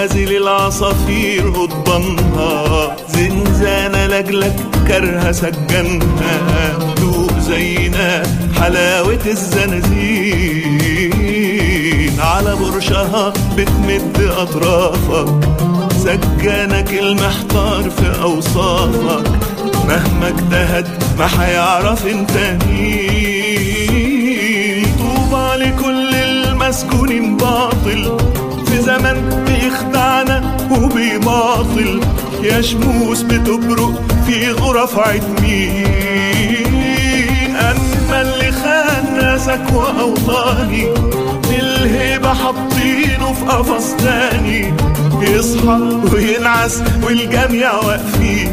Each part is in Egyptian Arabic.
منازل العصافير قضبانها زنزانة لجلك كرها سجنها دوق زينا حلاوة الزنازين على برشها بتمد أطرافك سجانك المحتار في أوصافك مهما اجتهد ما حيعرف انت مين طوبى لكل المسجونين باطل في زمن بيخدعنا وبيماطل يا شموس بتبرق في غرف عتمين أما اللي خان ناسك وأوطاني الهيبة حاطينه في قفص تاني يصحى وينعس والجميع واقفين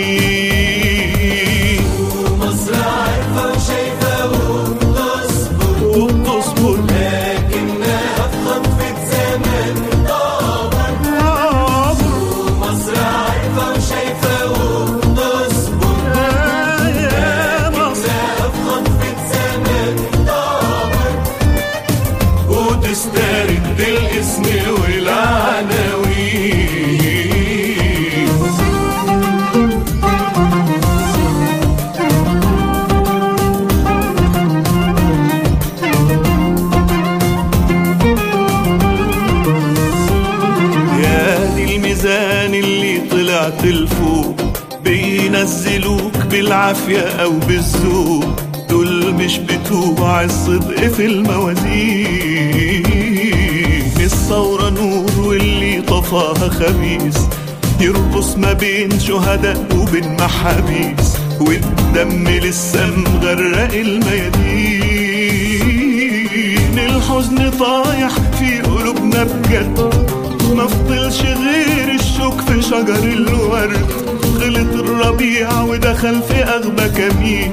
مصر عارفة وشايفة وبتصبر وبتصبر لكنها في خطفة زمن طابر مصر عارفة وشايفة وبتصبر يا مصر لكنها في خطفة زمن طابر وتسترد الاسم والعناوين يا دي الميزان اللي طلعت لفوق بينزلوك بالعافية أو بالذوق دول مش بتوع الصدق في الموازين الثورة نور واللي طفاها خبيث يرقص ما بين شهداء وبين محابيس والدم لسه مغرق الميادين الحزن طايح في قلوبنا بجد ما فضلش غير الشوك في شجر الورد غلط الربيع ودخل في أغبى كمين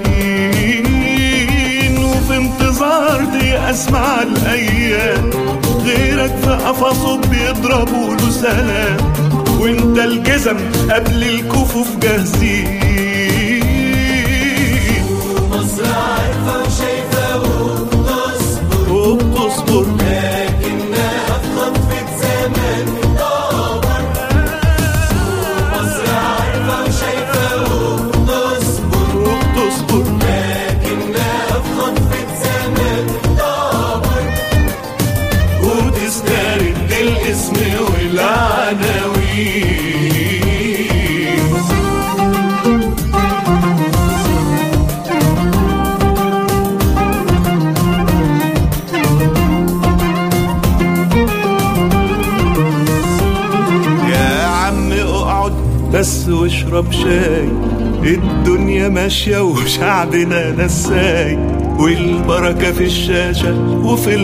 وفي انتظار دي أسمع الأيام غيرك في قفصه بيضربوا له سلام وانت الجزم قبل الكفوف جاهزين مصر عارفة وشايفة وبتصبر وبتصبر لكنها في خطفة زمن طابر مصر عارفة وشايفة وبتصبر وبتصبر لكنها في خطفة زمن طابر وتسترد الاسم والعناوين يا عم اقعد بس واشرب شاي الدنيا ماشية وشعبنا نساي والبركة في الشاشة وفي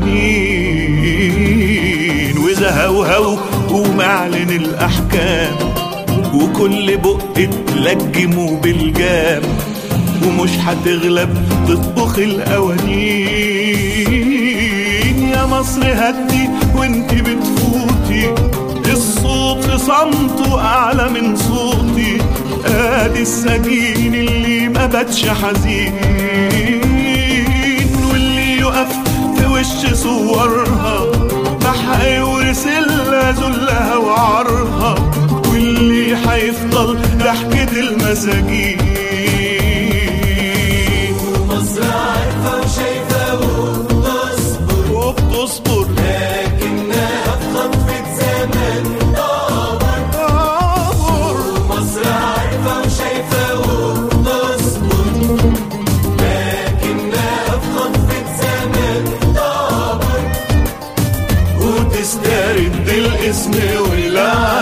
الجرانين وزهوهو ومعلن الأحكام وكل بق تلجمه بالجام ومش هتغلب تطبخ القوانين يا مصر هدي وانت بتفوتي الصوت في صمته اعلى من صوتي ادي السجين اللي ما باتش حزين واللي يقف في وش صورها ما هيورث الا ذلها وعارها واللي هيفضل ضحكة المساجين مصر عارفة وشايفة وبتصبر وبتصبر لكنها في خطفة زمن طابر مصر عارفة وشايفة وبتصبر لكنها في خطفة زمن طابر وتسترد الاسم والعناوين